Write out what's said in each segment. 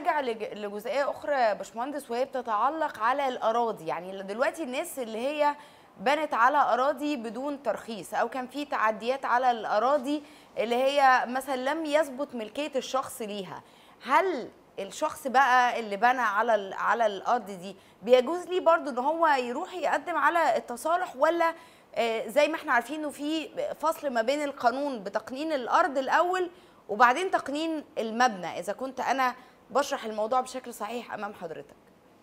هرجع لج- لجزئيه اخرى يا باشمهندس وهي بتتعلق على الاراضي يعني دلوقتي الناس اللي هي بنت على اراضي بدون ترخيص او كان في تعديات على الاراضي اللي هي مثلا لم يثبت ملكيه الشخص ليها هل الشخص بقى اللي بنى على ال- على الارض دي بيجوز ليه برضو ان هو يروح يقدم على التصالح ولا آه، زي ما احنا عارفين انه في فصل ما بين القانون بتقنين الارض الاول وبعدين تقنين المبنى اذا كنت انا بشرح الموضوع بشكل صحيح امام حضرتك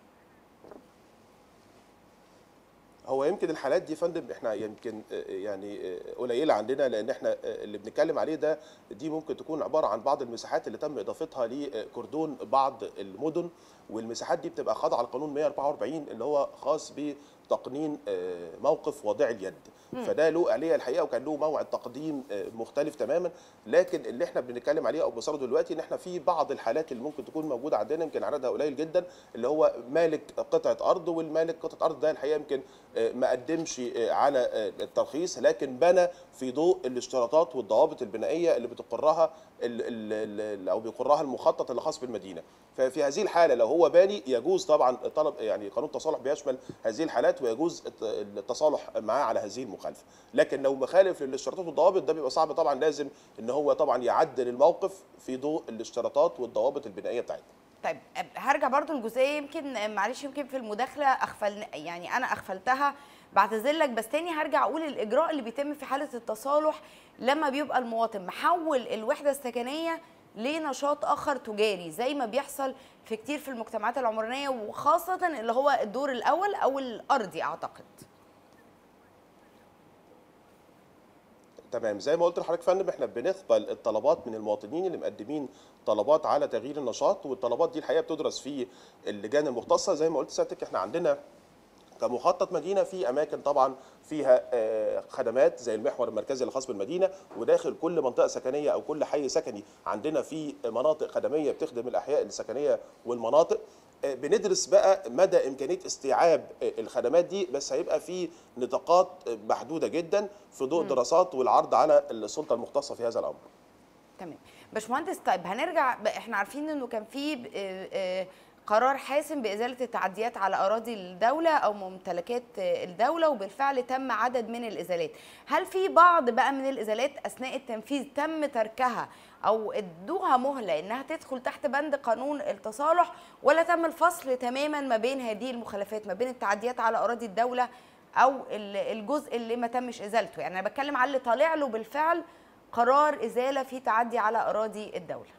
هو يمكن الحالات دي يا فندم احنا يمكن آه، يعني آه، قليله عندنا لان احنا آه، اللي بنتكلم عليه ده دي ممكن تكون عباره عن بعض المساحات اللي تم اضافتها لكردون بعض المدن والمساحات دي بتبقى خاضعه لقانون 144 اللي هو خاص بتقنين آه، موقف وضع اليد فده له عليه الحقيقه وكان له موعد تقديم آه، مختلف تماما لكن اللي احنا بنتكلم عليه او بصدده دلوقتي ان احنا في بعض الحالات اللي ممكن تكون موجوده عندنا يمكن عددها قليل جدا اللي هو مالك قطعه ارض والمالك قطعه ارض ده الحقيقه يمكن آه، ما قدمش آه، على آه، الترخيص لكن بنى في ضوء الاشتراطات والضوابط البنائيه اللي بتقرها ال- ال- ال- او بيقرها المخطط اللي خاص بالمدينه ففي هذه الحاله لو هو باني يجوز طبعا طلب يعني قانون التصالح بيشمل هذه الحالات ويجوز الت- التصالح معاه على هذه المخالفه لكن لو مخالف للاشتراطات والضوابط ده بيبقى صعب طبعا لازم ان هو طبعا يعدل الموقف في ضوء الاشتراطات والضوابط البنائيه بتاعتنا طيب أب- هرجع برضو الجزئيه يمكن معلش يمكن في المداخله اغفل يعني انا اغفلتها بعتذر لك بس تاني هرجع اقول الاجراء اللي بيتم في حاله التصالح لما بيبقى المواطن محول الوحده السكنيه لنشاط اخر تجاري زي ما بيحصل في كتير في المجتمعات العمرانيه وخاصه اللي هو الدور الاول او الارضي اعتقد تمام زي ما قلت لحضرتك يا فندم احنا بنقبل الطلبات من المواطنين اللي مقدمين طلبات على تغيير النشاط والطلبات دي الحقيقه بتدرس في اللجان المختصه زي ما قلت سيادتك احنا عندنا كمخطط مدينه في اماكن طبعا فيها آه، خدمات زي المحور المركزي الخاص بالمدينه وداخل كل منطقه سكنيه او كل حي سكني عندنا في مناطق خدميه بتخدم الاحياء السكنيه والمناطق آه، بندرس بقى مدى امكانيه استيعاب آه، الخدمات دي بس هيبقى في نطاقات آه، محدوده جدا في ضوء دراسات والعرض على السلطه المختصه في هذا الامر تمام باشمهندس طيب هنرجع ب- احنا عارفين انه كان في ب- آه، آه، قرار حاسم بازاله التعديات على اراضي الدوله او ممتلكات آه، الدوله وبالفعل تم عدد من الازالات هل في بعض بقى من الازالات اثناء التنفيذ تم تركها او ادوها مهله انها تدخل تحت بند قانون التصالح ولا تم الفصل تماما ما بين هذه المخالفات ما بين التعديات على اراضي الدوله او ال- الجزء اللي ما تمش ازالته يعني انا بتكلم على اللي طالع له بالفعل قرار ازاله في تعدي على اراضي الدوله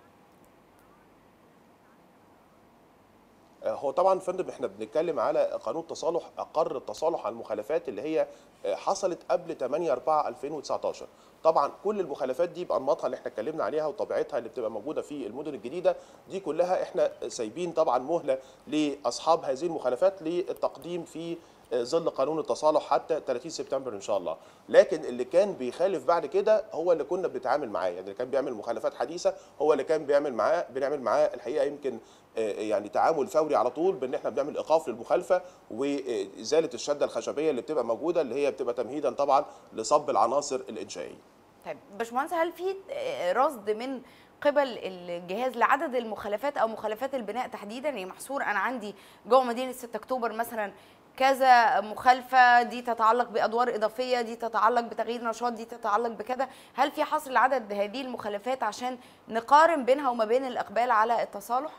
آه، هو طبعا يا فندم احنا بنتكلم على قانون التصالح اقر التصالح على المخالفات اللي هي آه، حصلت قبل 8 4 2019 طبعا كل المخالفات دي بانماطها اللي احنا اتكلمنا عليها وطبيعتها اللي بتبقى موجوده في المدن الجديده دي كلها احنا سايبين طبعا مهله لاصحاب هذه المخالفات للتقديم في آه، ظل قانون التصالح حتى 30 سبتمبر ان شاء الله لكن اللي كان بيخالف بعد كده هو اللي كنا بنتعامل معاه يعني اللي كان بيعمل مخالفات حديثه هو اللي كان بيعمل معاه بنعمل معاه الحقيقه يمكن آه، يعني تعامل فوري على طول بان احنا بنعمل ايقاف للمخالفه وازاله الشده الخشبيه اللي بتبقى موجوده اللي هي بتبقى تمهيدا طبعا لصب العناصر الانشائيه طيب باشمهندس هل في رصد من قبل الجهاز لعدد المخالفات او مخالفات البناء تحديدا يعني محصور انا عندي جوه مدينه 6 اكتوبر مثلا كذا مخالفه دي تتعلق بادوار اضافيه دي تتعلق بتغيير نشاط دي تتعلق بكذا هل في حصر لعدد هذه المخالفات عشان نقارن بينها وما بين الاقبال على التصالح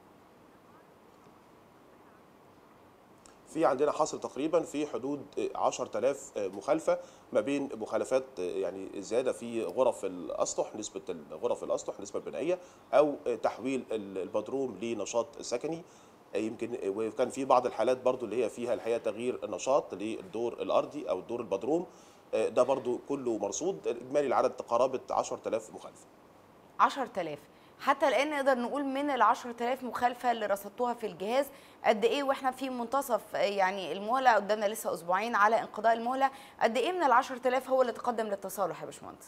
في عندنا حصر تقريبا في حدود 10000 مخالفه ما بين مخالفات يعني زياده في غرف الاسطح نسبه غرف الاسطح النسبه البنائيه او تحويل البدروم لنشاط سكني يمكن وكان في بعض الحالات برضو اللي هي فيها الحقيقه تغيير النشاط للدور الارضي او الدور البدروم ده برضو كله مرصود اجمالي العدد قرابه 10000 مخالفه 10000 حتى الان نقدر نقول من ال 10000 مخالفه اللي رصدتوها في الجهاز قد ايه واحنا في منتصف يعني المهله قدامنا لسه اسبوعين على انقضاء المهله قد ايه من ال 10000 هو اللي تقدم للتصالح يا باشمهندس؟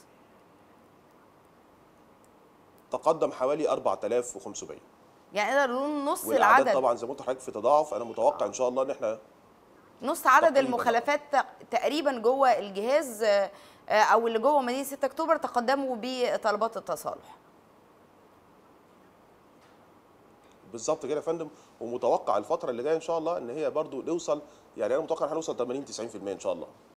تقدم حوالي 4500 يعني نقدر نقول نص والعدد العدد طبعا زي ما قلت لحضرتك في تضاعف انا متوقع ان شاء الله ان احنا نص عدد تقريباً. المخالفات تق- تقريبا جوه الجهاز آه، آه، او اللي جوه مدينه 6 اكتوبر تقدموا بطلبات التصالح بالظبط كده يا فندم ومتوقع الفتره اللي جايه ان شاء الله ان هي برضو نوصل يعني انا متوقع ان هنوصل 80 90% ان شاء الله